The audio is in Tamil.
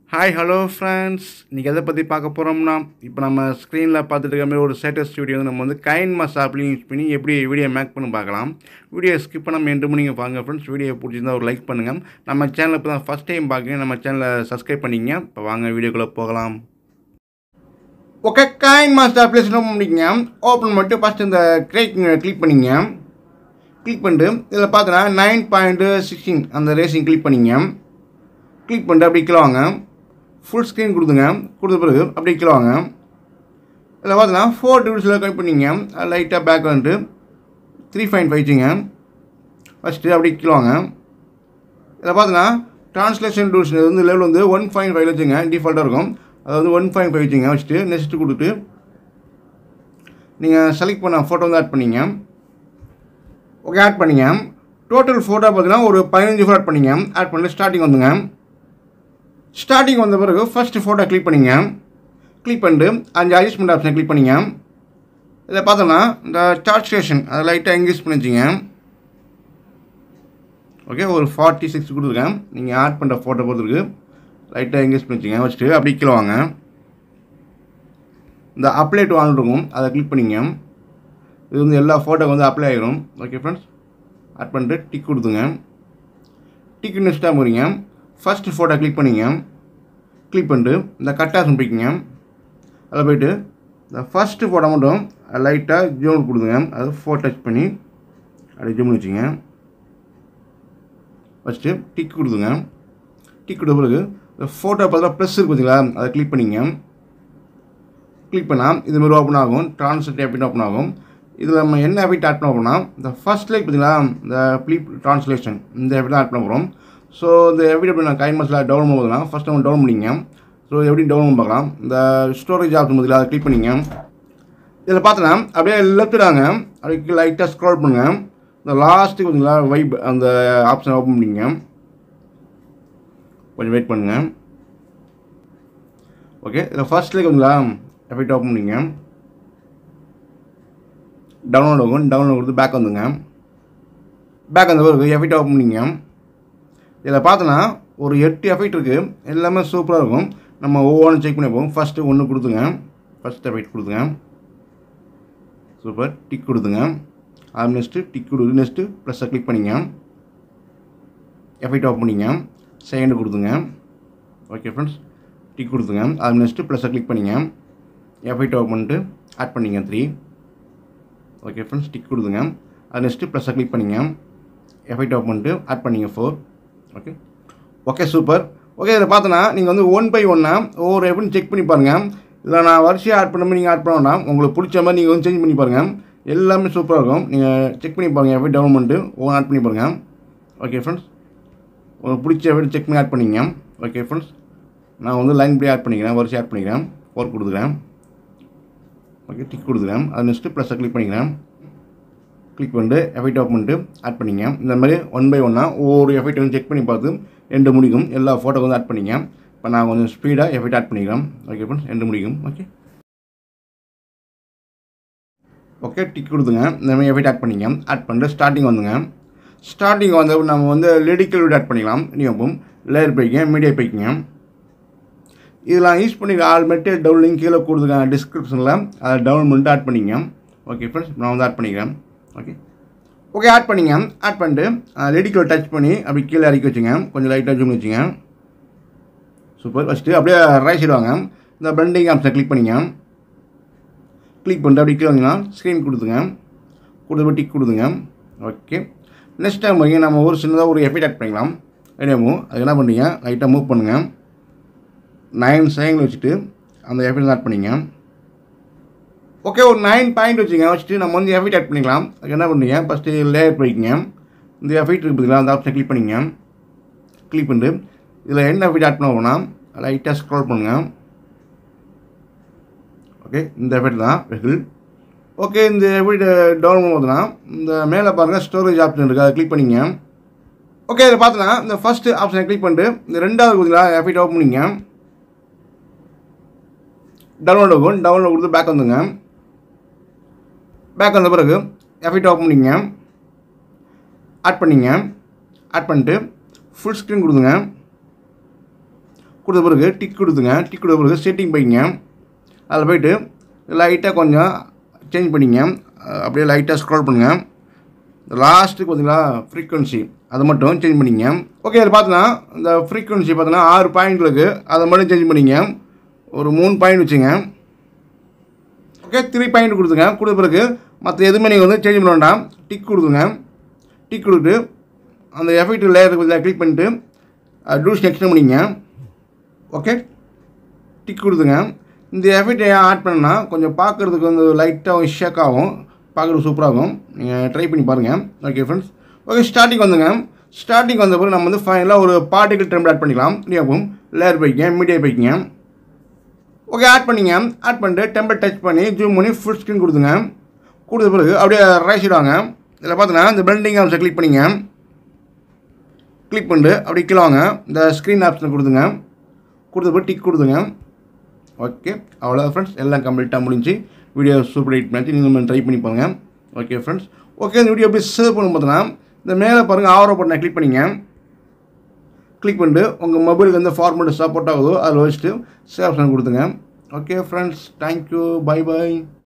ஹாய் ஹலோ ஃப்ரெண்ட்ஸ் இன்றைக்கி எதை பற்றி பார்க்க போகிறோம்னா இப்போ நம்ம ஸ்க்ரீனில் பார்த்துட்டு இருக்க மாதிரி ஒரு ஸ்டேட்டஸ் வீடியோ வந்து நம்ம வந்து கைன் மாஸ் ஆப்லையும் யூஸ் பண்ணி எப்படி வீடியோ மேக் பண்ணி பார்க்கலாம் வீடியோ ஸ்கிப் பண்ணாமல் எண்டு மணிங்க பாருங்க ஃப்ரெண்ட்ஸ் வீடியோ பிடிச்சிருந்தா ஒரு லைக் பண்ணுங்கள் நம்ம சேனல் இப்போ தான் ஃபஸ்ட் டைம் பார்க்குறீங்க நம்ம சேனலை சப்ஸ்கிரைப் பண்ணிங்க இப்போ வாங்க வீடியோக்குள்ளே போகலாம் okay coin master application open பண்ணிக்கங்க ஓப்பன் பண்ணிட்டு ஃபஸ்ட்டு இந்த கிரேக் கிளிக் பண்ணிங்க கிளிக் பண்ணிட்டு இதில் பார்த்தோன்னா நைன் பாயிண்ட்டு சிக்ஸ்டீன் அந்த ரேசிங் கிளிக் பண்ணிங்க கிளிக் பண்ணிட்டு அப்படி கீழே வாங்க ஃபுல் ஸ்க்ரீன் கொடுத்துங்க கொடுத்த பிறகு அப்படியே கீழே வாங்க இதில் பார்த்தோன்னா ஃபோர் டிவிஸில் கட் பண்ணிங்க லைட்டாக பேக் வந்துட்டு த்ரீ பாயிண்ட் ஃபைவ்ச்சிங்க ஃபஸ்ட்டு அப்படி கீழே வாங்க இதில் பார்த்தோன்னா ட்ரான்ஸ்லேஷன் டூல்ஸ் வந்து லெவல் வந்து ஒன் பாயிண்ட் ஃபைவ் வச்சுங்க டிஃபால்ட்டாக இருக்கும் அதாவது ஒன் பாயிண்ட் ஃபைவ் வச்சுங்க வச்சுட்டு நெக்ஸ்ட்டு கொடுத்துட்டு நீங்கள் செலக்ட் பண்ண ஃபோட்டோ வந்து ஆட் பண்ணிங்க ஓகே ஆட் பண்ணிங்க டோட்டல் ஃபோட்டோ பார்த்தீங்கன்னா ஒரு பதினஞ்சு ஃபோட்டோ ஆட் பண்ணிங்க ஆட் பண்ணி ஸ்டார்டிங் வந்துங்க ஸ்டார்டிங் வந்த பிறகு ஃபஸ்ட்டு ஃபோட்டோ கிளிக் பண்ணிங்க கிளிக் பண்ணிட்டு அஞ்சு அட்ஜஸ்ட்மெண்ட் ஆப்ஷனை கிளிக் பண்ணிங்க இதில் பார்த்தோன்னா இந்த சார்ட் ஸ்டேஷன் அதை லைட்டாக எங்கேஜ் பண்ணி வச்சுங்க ஓகே ஒரு ஃபார்ட்டி சிக்ஸ் கொடுத்துருக்கேன் நீங்கள் ஆட் பண்ணுற ஃபோட்டோ பொறுத்திருக்கு லைட்டாக எங்கேஜ் பண்ணி வச்சுங்க வச்சுட்டு அப்படி கீழே வாங்க இந்த அப்ளை டு ஆன் இருக்கும் அதை கிளிக் பண்ணிங்க இது வந்து எல்லா ஃபோட்டோக்கு வந்து அப்ளை ஆகிடும் ஓகே ஃப்ரெண்ட்ஸ் ஆட் பண்ணிட்டு டிக் கொடுத்துங்க டிக் நெக்ஸ்ட்டாக போகிறீங்க ஃபஸ்ட்டு ஃபோட்டோ கிளிக் பண்ணிங்க கிளிக் பண்ணிட்டு இந்த கட்டாசன் போய்க்குங்க அதில் போயிட்டு இந்த ஃபஸ்ட்டு ஃபோட்டோ மட்டும் லைட்டாக ஜூம் கொடுத்துங்க அது ஃபோட்டோ டச் பண்ணி அப்படி ஜூம் வச்சுங்க ஃபஸ்ட்டு டிக் கொடுத்துங்க டிக் கொடுத்த பிறகு இந்த ஃபோட்டோ பார்த்தா ப்ளஸ் இருக்கு பார்த்தீங்களா அதை கிளிக் பண்ணிங்க கிளிக் பண்ணால் இது மாதிரி ஓப்பன் ஆகும் ட்ரான்ஸ்லேட் அப்படின்னு ஓப்பன் ஆகும் இதில் நம்ம என்ன எஃபெக்ட் ஆட் பண்ண போகிறோம்னா இந்த ஃபஸ்ட் லைக் பார்த்தீங்களா இந்த ப்ளீப் ட்ரான்ஸ்லேஷன் இந்த எஃபெக்ட் ஆட் பண்ண போகிறோம் ஸோ இந்த எஃபெக்ட் எப்படி நான் கைன் மஸில் டவுன் பண்ணும்போதுனா ஃபஸ்ட் நம்ம டவுன் பண்ணிங்க ஸோ எப்படி டவுன் பண்ணி பார்க்கலாம் இந்த ஸ்டோரேஜ் ஆப்ஷன் பார்த்தீங்களா அதை கிளிக் பண்ணிங்க இதில் பார்த்தோன்னா அப்படியே லெஃப்டாங்க அப்படியே லைட்டாக ஸ்க்ரோல் பண்ணுங்கள் இந்த லாஸ்ட்டுக்கு பார்த்தீங்களா வைப் அந்த ஆப்ஷன் ஓப்பன் பண்ணிங்க கொஞ்சம் வெயிட் பண்ணுங்கள் ஓகே இதில் ஃபர்ஸ்ட் லைக் வந்துங்களா எஃபெக்ட் ஓப்பன் பண்ணிங்க டவுன்லோட் ஆகும் டவுன்லோட் கொடுத்து பேக் வந்துங்க பேக் வந்த பிறகு எஃபெக்ட் ஓப்பன் பண்ணிங்க இதில் பார்த்தோன்னா ஒரு எட்டு எஃபெக்ட் இருக்குது எல்லாமே சூப்பராக இருக்கும் நம்ம ஒவ்வொன்றும் செக் பண்ணி போவோம் ஃபஸ்ட்டு ஒன்று கொடுத்துங்க ஃபஸ்ட் எஃபெக்ட் கொடுத்துங்க சூப்பர் டிக் கொடுத்துங்க அது நெக்ஸ்ட்டு டிக் கொடுத்து நெக்ஸ்ட்டு ப்ளஸ்ஸை கிளிக் பண்ணிங்க எஃபெக்ட் ஓப்பன் பண்ணிங்க செகண்டு கொடுத்துங்க ஓகே ஃப்ரெண்ட்ஸ் டிக் கொடுத்துங்க அது நெக்ஸ்ட்டு ப்ளஸ்ஸை கிளிக் பண்ணிங்க எஃபெக்ட் ஓப்பன் பண்ணிட்டு ஆட் பண்ணிங்க த்ரீ ஓகே ஃப்ரெண்ட்ஸ் டிக் கொடுத்துங்க அது நெக்ஸ்ட்டு ப்ளஸ்ஸை கிளிக் பண்ணிங்க எஃபெக்ட் ஓப்பன் பண்ணிட்டு ஆட் பண்ணிங்க four okay okay super okay இதில் பார்த்தோன்னா நீங்கள் வந்து ஒன் பை ஒன்னாக ஒவ்வொரு எப்படின்னு செக் பண்ணி பாருங்கள் இதில் நான் வரிசையாக ஆட் பண்ண மாதிரி நீங்கள் ஆட் பண்ண வேண்டாம் உங்களுக்கு பிடிச்ச மாதிரி நீங்கள் வந்து சேஞ்ச் பண்ணி பாருங்கள் எல்லாமே சூப்பராக இருக்கும் நீங்கள் செக் பண்ணி பாருங்கள் எஃபெக்ட் டவுன் பண்ணிட்டு ஒவ்வொரு ஆட் பண்ணி பாருங்கள் ஓகே ஃப்ரெண்ட்ஸ் உங்களுக்கு பிடிச்ச எஃபெக்ட் செக் பண்ணி ஆட் பண்ணிங்க ஓகே ஃப்ரெண்ட்ஸ் நான் வந்து லைன் படி ஆட் பண்ணிக்கிறேன் வரிசை ஆட் பண்ணிக்கிறேன் ஃபோர் கொடுக்குறேன் ஓகே டிக் கொடுக்குறேன் அது நெக்ஸ்ட்டு ப்ளஸ்ஸை கிளிக் பண்ணிக்கிறேன் கிளிக் பண்ணிட்டு எஃபெக்ட் ஆஃப் பண்ணிட்டு ஆட் பண்ணிங்க இந்த மாதிரி ஒன் பை ஒன்னாக ஒவ்வொரு எஃபெக்ட் வந்து செக் பண்ணி பார்த்து ரெண்டு முடிக்கும் எல்லா ஃபோட்டோ வந்து ஆட் பண்ணிங்க இப்போ நான் கொஞ்சம் ஸ்பீடாக எஃபெக்ட் ஆட் பண்ணிக்கிறேன் ஓகே ஃப்ரெண்ட்ஸ் ரெண்டு முடிக்கும் ஓகே ஓகே டிக் கொடுத்துங்க இந்த மாதிரி எஃபெக்ட் ஆட் பண்ணிங்க ஆட் பண்ணிட்டு ஸ்டார்டிங் வந்துங்க ஸ்டார்டிங் வந்து நம்ம வந்து லிடிக்கல் வீடு ஆட் பண்ணிக்கலாம் நீங்களும் லேயர் போய்க்கிங்க மீடியா போய்க்கிங்க இதில் யூஸ் பண்ணி ஆல்மெட்டு டவுன்லிங் கீழே கொடுத்துருக்காங்க டிஸ்கிரிப்ஷனில் அதை டவுன் பண்ணிட்டு ஆட் பண்ணிங்க ஓகே ஃப்ரெண்ட்ஸ் நான் வந்து ஆட் பண்ணிக்கிறேன் ஓகே ஓகே ஆட் பண்ணிங்க ஆட் பண்ணிட்டு லேடிக்கில் டச் பண்ணி அப்படி கீழே இறக்கி வச்சுங்க கொஞ்சம் லைட்டாக ஜூம் வச்சுங்க சூப்பர் வச்சுட்டு அப்படியே ரைட் சைடு வாங்க இந்த பிளண்டிங் ஆப்ஷனை கிளிக் பண்ணிங்க கிளிக் பண்ணிட்டு அப்படி கீழே வந்தீங்கன்னா ஸ்க்ரீன் கொடுத்துங்க கொடுத்து டிக் கொடுத்துங்க ஓகே நெக்ஸ்ட் டைம் வைங்க நம்ம ஒரு சின்னதாக ஒரு எஃபெக்ட் ஆட் பண்ணிக்கலாம் ஐடியா மூவ் அது என்ன பண்ணுறீங்க லைட்டாக மூவ் பண்ணுங்கள் நைன் செகண்ட் வச்சுட்டு அந்த எஃபெக்ட் ஆட் பண்ணிங்க ஓகே ஒரு நைன் பாயிண்ட் வச்சுங்க வச்சுட்டு நம்ம வந்து எஃபெக்ட் ஆட் பண்ணிக்கலாம் அதுக்கு என்ன பண்ணுறீங்க ஃபஸ்ட்டு லேயர் போய்க்கிங்க இந்த எஃபெக்ட் இருக்கு பார்த்தீங்களா அந்த ஆப்ஷனை கிளிக் பண்ணிங்க கிளிக் பண்ணிட்டு இதில் என்ன எஃபெக்ட் ஆட் பண்ண போனால் லைட்டாக ஸ்க்ரோல் பண்ணுங்கள் ஓகே இந்த எஃபெக்ட் தான் வெஹிள் ஓகே இந்த எஃபெக்ட் டவுன் பண்ணும்போதுனா இந்த மேலே பாருங்கள் ஸ்டோரேஜ் ஆப்ஷன் இருக்குது அதை கிளிக் பண்ணிங்க ஓகே இதில் பார்த்தோன்னா இந்த ஃபஸ்ட்டு ஆப்ஷனை கிளிக் பண்ணிட்டு இந்த ரெண்டாவது பார்த்தீங்களா எஃபெக்ட் ஓப்பன் பண்ணிங்க டவுன்லோட் ஆகும் டவுன்லோட் கொடுத்து பேக் வந்துங்க பேக் வந்த பிறகு எஃபெக்ட் ஓப்பன் பண்ணிங்க ஆட் பண்ணிங்க ஆட் பண்ணிட்டு ஃபுல் ஸ்க்ரீன் கொடுங்க கொடுத்த பிறகு டிக் கொடுத்துங்க டிக் கொடுத்த பிறகு செட்டிங் போய்ங்க அதில் போயிட்டு லைட்டாக கொஞ்சம் சேஞ்ச் பண்ணிங்க அஹ் அப்படியே லைட்டாக ஸ்க்ரோல் பண்ணுங்கள் லாஸ்ட்டுக்கு பார்த்தீங்களா ஃப்ரீக்வன்சி அதை மட்டும் சேஞ்ச் பண்ணிங்க ஓகே இதில் பார்த்தீங்கன்னா இந்த ஃப்ரீக்வன்சி பார்த்தீங்கன்னா ஆறு பாயிண்ட் இருக்குது அதை மட்டும் சேஞ்ச் பண்ணிங்க ஒரு மூணு பாயிண்ட் வச்சுங்க ஓகே த்ரீ பாயிண்ட் கொடுத்துங்க கொடுத்த பிறகு மற்ற எதுவுமே நீங்கள் வந்து சேஞ்ச் பண்ண வேண்டாம் டிக் கொடுத்துங்க டிக் கொடுத்துட்டு அந்த எஃபெக்ட் லேயருக்கு பதிலாக கிளிக் பண்ணிட்டு டூஸ் எக்ஸ்டெண்ட் பண்ணிங்க ஓகே டிக் கொடுத்துங்க இந்த எஃபெக்ட் ஏன் ஆட் பண்ணனா கொஞ்சம் பார்க்குறதுக்கு வந்து லைட்டாக ஷேக் ஆகும் பார்க்குறது சூப்பராகும் நீங்கள் ட்ரை பண்ணி பாருங்கள் ஓகே ஃப்ரெண்ட்ஸ் ஓகே ஸ்டார்டிங் வந்துங்க ஸ்டார்டிங் வந்த பிறகு நம்ம வந்து ஃபைனலாக ஒரு பார்ட்டிகல் டெம்பிள் ஆட் பண்ணிக்கலாம் நீக்கும் லேயர் போய்க்கிங்க மீடியா போய்க்கிங்க ஓகே ஆட் பண்ணிங்க ஆட் பண்ணிட்டு டெம்பிள் டச் பண்ணி ஜூம் பண்ணி ஃபுல் ஸ்க்ரீன் கொடுத்துங்க கொடுத்த பிறகு அப்படியே ரைட் சைடு வாங்க இதில் பார்த்தீங்கன்னா இந்த பில்டிங் ஆப்ஷன் கிளிக் பண்ணிங்க கிளிக் பண்ணிட்டு அப்படி கீழே வாங்க இந்த ஸ்க்ரீன் ஆப்ஷனை கொடுத்துங்க கொடுத்த பிறகு டிக் கொடுத்துங்க ஓகே அவ்வளோ ஃப்ரெண்ட்ஸ் எல்லாம் கம்ப்ளீட்டாக முடிஞ்சு வீடியோ சூப்பர் எடிட் பண்ணி நீங்கள் ட்ரை பண்ணி பாருங்கள் ஓகே ஃப்ரெண்ட்ஸ் ஓகே இந்த வீடியோ எப்படி சேவ் பண்ணணும் பார்த்தீங்கன்னா இந்த மேலே பாருங்கள் ஆரோ பட்டனை கிளிக் பண்ணிங்க கிளிக் பண்ணிட்டு உங்கள் மொபைலுக்கு எந்த ஃபார்மேட் சப்போர்ட் ஆகுதோ அதில் வச்சுட்டு சேவ் ஆப்ஷன் கொடுத்துங்க okay friends thank you bye by